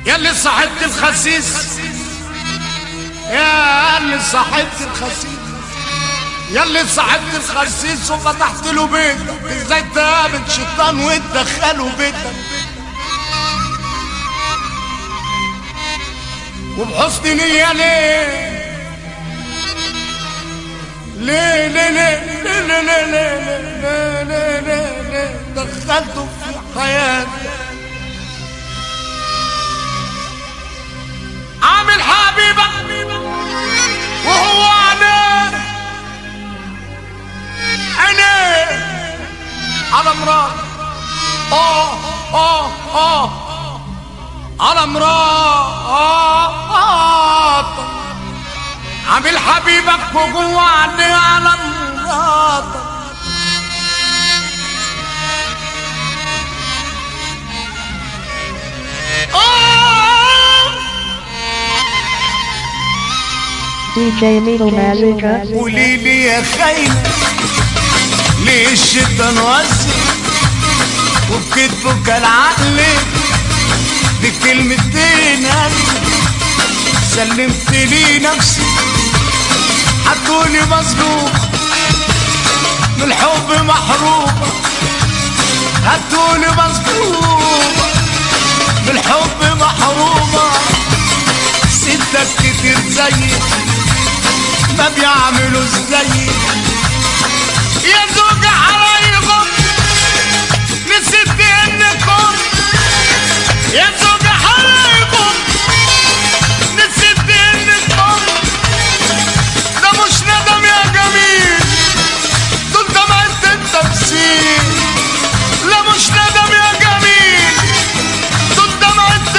يا اللي صاحبت الخسيس يا اللي صاحبت الخسيس يا اللي صاحبت الخسيس وفتحت له بيتك ازاي تقابل شيطان وتدخله بيتك وبحسن نية ليه ليه ليه ليه ليه ليه ليه ليه ليه ليه ليه دخلته في حياتي عامل حبيبك وهو عينيه عينيه على مراد اه اه اه على مراد عامل حبيبك وجوه عينيه على مراد DJ Needle Magic. قولي لي يا خاينة ليه الشيطان وزي وبكتبك العقل بكلمتين قلبي سلمت لي نفسي هتقولي مظلوم من الحب محرومة هتقولي مظلوم من الحب محرومة ستك كتير زيك ما بيعملوا ازاي يا زوج حرايقكم نسيت انكم يا زوج حرايقكم نسيت انكم ده مش ندم يا جميل دول دمعت التمثيل لا مش ندم يا جميل دول دمعت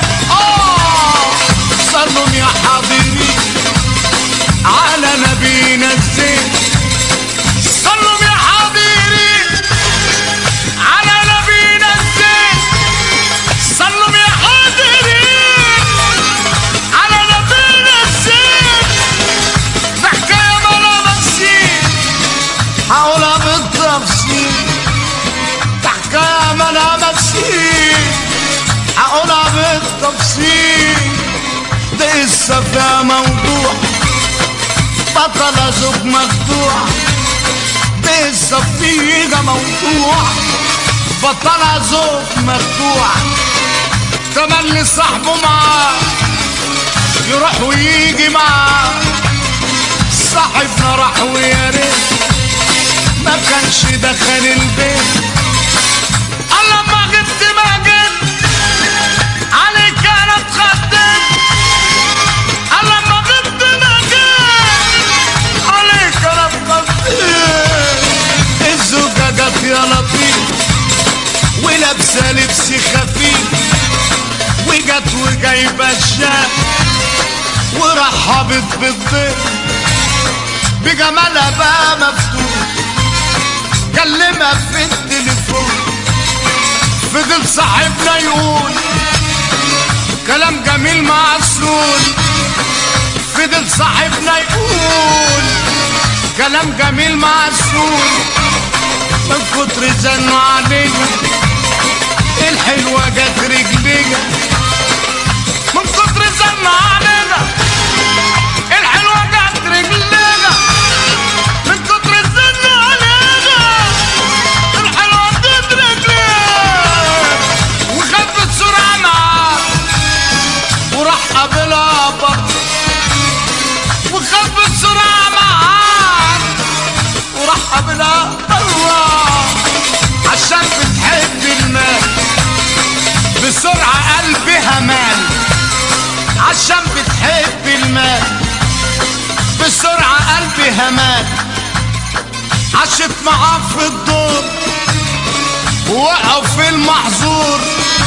اه صلوا يا حاضرين على نبينا الزين صلوا يا حاضرين على نبينا الزين صلوا يا حاضرين على نبينا الزين ده حكاية بلا مسين حاولها بالتفصيل ده حكاية بلا مسين حاولها بالتفصيل ده لسه فيها موضوع بطل زوج مقطوع لسه فيها موضوع بطل زوج مقطوع تملي صاحبه معاه يروح ويجي معاه صاحبنا راح ويا ريت ما كانش دخل البيت الله ما جبت ما جبت عليك انا اتخدمت الله ما جبت ما جبت عليك انا اتخدمت الزوجة جت يا لطيف ولابسة لبس خفيف وجت وجايبة الشاف ورحبت بالضيف بجمالها بقى مفتوح كلمها في التليفون فضل صاحبنا يقول كلام جميل معسول فضل صاحبنا يقول كلام جميل معسول من كتر زنوا علينا الحلوة جت رجلينا من كتر زنوا علينا الحلوة جت رجلينا من كتر زنوا علينا الحلوة جت رجلينا وخد بسرعة معاه وراح قابلها برضه وخد بسرعة معاه وراح قابلها الله عشان بتحب المال بسرعة قلبها مال عشان بتحب المال بسرعة قلبها مال عشت معاه في الدور ووقعوا في المحظور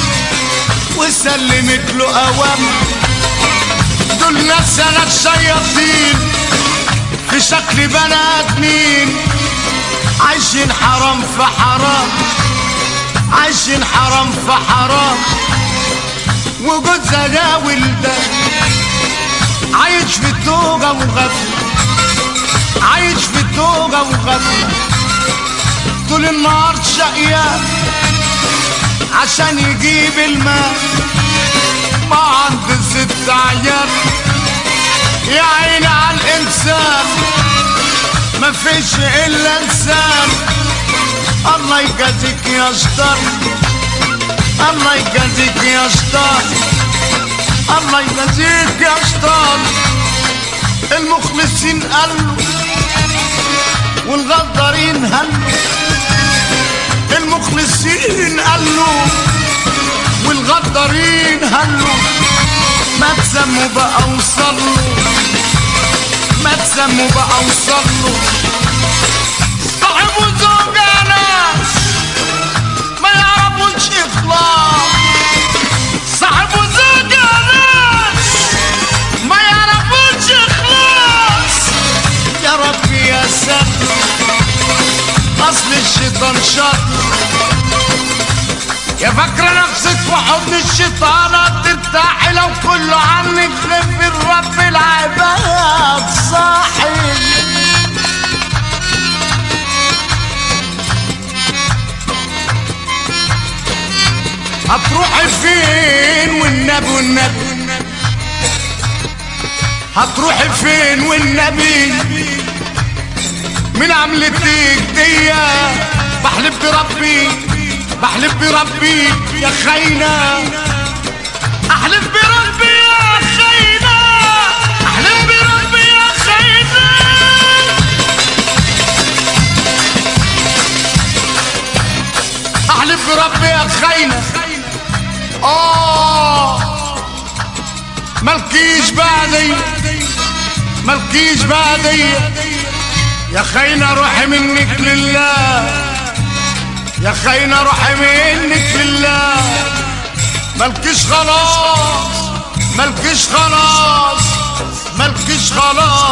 وسلمت له اوامر دول ناس انا الشياطين في شكل بني ادمين عايشين حرام في حرام عايشين حرام في حرام وجود زجاول ده عايش في توجة وغفلة عايش في توجة وغفلة طول النهار شقيان عشان يجيب الماء ما فيش الا انسان الله يجازيك يا شطار الله يجازيك يا شطار الله يجازيك يا شطار المخلصين قالوا والغدارين هلوا المخلصين قالوا والغدارين هلوا ما تسموا بقى وصلوا ما تسموا بقى وصلوا صاحبوا زوجة ناس ما يعرفوش اخلاص صاحبوا زوجة ناس ما يعرفوش اخلاص يا رب يا ساتر اصل الشيطان شاطر يا فاكرة نفسك في حضن الشيطان ترتاحي لو كله عنك غير رب العباد صاحي هتروحي فين والنبي والنبي هتروحي فين والنبي من عملتك دي بحلف بربي بحلف بربي يا خاينة احلف بربي يا خاينة احلف بربي يا خاينة احلف بربي يا خاينة اه ملكيش بعدي ملكيش بعدي يا خاينة روحي منك لله يا خاينة روحي منك لله ملكش خلاص ملكش خلاص ملكش خلاص